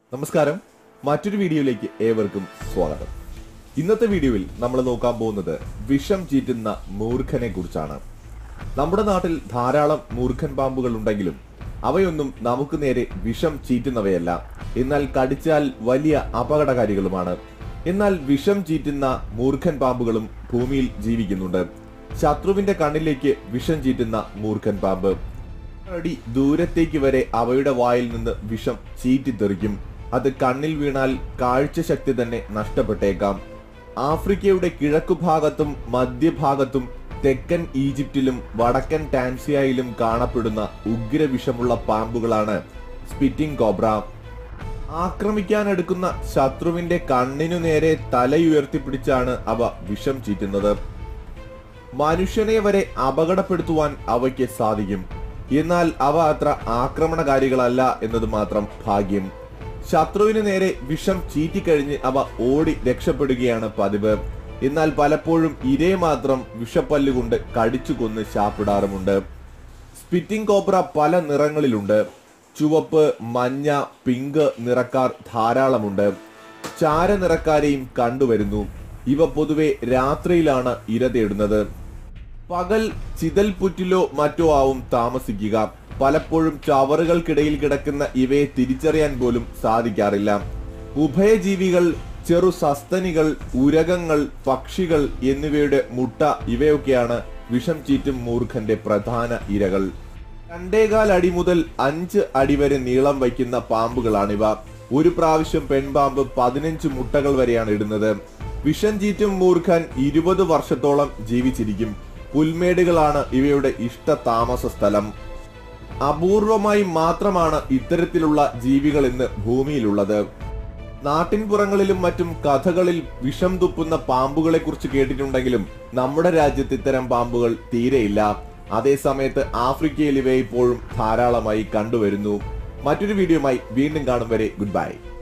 നമസ്കാരം മറ്റൊരു വീഡിയോയിലേക്ക് ഏവർക്കും സ്വാഗതം ഇന്നത്തെ വീഡിയോയിൽ നമ്മൾ നോക്കാൻ പോകുന്നത് വിഷം ചീറ്റുന്ന മൂർഖനെ കുറിച്ചാണ് നമ്മുടെ നാട്ടിൽ ധാരാളം മൂർഖൻ പാമ്പുകൾ ഉണ്ടെങ്കിലും അവയൊന്നും നമുക്ക് നേരെ വിഷം ചീറ്റുന്നവയല്ല എന്നാൽ കടിച്ചാൽ വലിയ അപകടകാരികളുമാണ് എന്നാൽ വിഷം ചീറ്റുന്ന മൂർഖൻ പാമ്പുകളും ഭൂമിയിൽ ജീവിക്കുന്നുണ്ട് ശത്രുവിന്റെ കണ്ണിലേക്ക് വിഷം ചീറ്റുന്ന മൂർഖൻ പാമ്പ് അടി ദൂരത്തേക്ക് വരെ അവയുടെ വായിൽ നിന്ന് വിഷം ചീറ്റിത്തെറിക്കും അത് കണ്ണിൽ വീണാൽ കാഴ്ചശക്തി തന്നെ നഷ്ടപ്പെട്ടേക്കാം ആഫ്രിക്കയുടെ കിഴക്കുഭാഗത്തും മധ്യഭാഗത്തും തെക്കൻ ഈജിപ്തിലും വടക്കൻ ടാൻസിയയിലും കാണപ്പെടുന്ന ഉഗ്രവിഷമുള്ള പാമ്പുകളാണ് സ്പിറ്റിംഗ് കോബ്ര ആക്രമിക്കാനെടുക്കുന്ന ശത്രുവിന്റെ കണ്ണിനു നേരെ തലയുയർത്തിപ്പിടിച്ചാണ് അവ വിഷം ചീറ്റുന്നത് മനുഷ്യനെ വരെ അപകടപ്പെടുത്തുവാൻ അവയ്ക്ക് സാധിക്കും എന്നാൽ അവ അത്ര ആക്രമണകാരികളല്ല എന്നത് മാത്രം ഭാഗ്യം ശത്രുവിന് നേരെ വിഷം ചീറ്റിക്കഴിഞ്ഞ് അവ ഓടി രക്ഷപ്പെടുകയാണ് പതിവ് എന്നാൽ പലപ്പോഴും ഇരയെ മാത്രം വിഷപ്പല്ലുകൊണ്ട് കടിച്ചു കൊന്ന് ശാപ്പിടാറുമുണ്ട് സ്പിറ്റിംഗ് കോബ്ര പല നിറങ്ങളിലുണ്ട് ചുവപ്പ് മഞ്ഞ പിങ്ക് നിറക്കാർ ധാരാളമുണ്ട് ചാര നിറക്കാരെയും കണ്ടുവരുന്നു ഇവ പൊതുവെ രാത്രിയിലാണ് ഇര തേടുന്നത് പകൽ ചിതൽപുറ്റിലോ മറ്റോ ആവും താമസിക്കുക പലപ്പോഴും ചവറുകൾക്കിടയിൽ കിടക്കുന്ന ഇവയെ തിരിച്ചറിയാൻ പോലും സാധിക്കാറില്ല ഉഭയജീവികൾ ചെറു സസ്തനികൾ ഉരകങ്ങൾ പക്ഷികൾ എന്നിവയുടെ മുട്ട ഇവയൊക്കെയാണ് വിഷം ചീറ്റും മൂർഖന്റെ പ്രധാന ഇരകൾ രണ്ടേകാൽ അടി മുതൽ അഞ്ച് അടി വരെ നീളം വയ്ക്കുന്ന പാമ്പുകളാണിവ ഒരു പ്രാവശ്യം പെൺപാമ്പ് പതിനഞ്ച് മുട്ടകൾ വരെയാണ് ഇടുന്നത് വിഷം ചീറ്റും മൂർഖൻ ഇരുപത് വർഷത്തോളം ജീവിച്ചിരിക്കും പുൽമേടുകളാണ് ഇവയുടെ ഇഷ്ട താമസ സ്ഥലം അപൂർവമായി മാത്രമാണ് ഇത്തരത്തിലുള്ള ജീവികൾ ഇന്ന് ഭൂമിയിലുള്ളത് നാട്ടിൻപുറങ്ങളിലും മറ്റും കഥകളിൽ വിഷം തുപ്പുന്ന പാമ്പുകളെ കുറിച്ച് കേട്ടിട്ടുണ്ടെങ്കിലും നമ്മുടെ രാജ്യത്ത് ഇത്തരം പാമ്പുകൾ തീരെയില്ല അതേസമയത്ത് ആഫ്രിക്കയിൽ ഇവ ഇപ്പോഴും ധാരാളമായി കണ്ടുവരുന്നു മറ്റൊരു വീഡിയോയുമായി വീണ്ടും കാണും വരെ ഗുഡ് ബൈ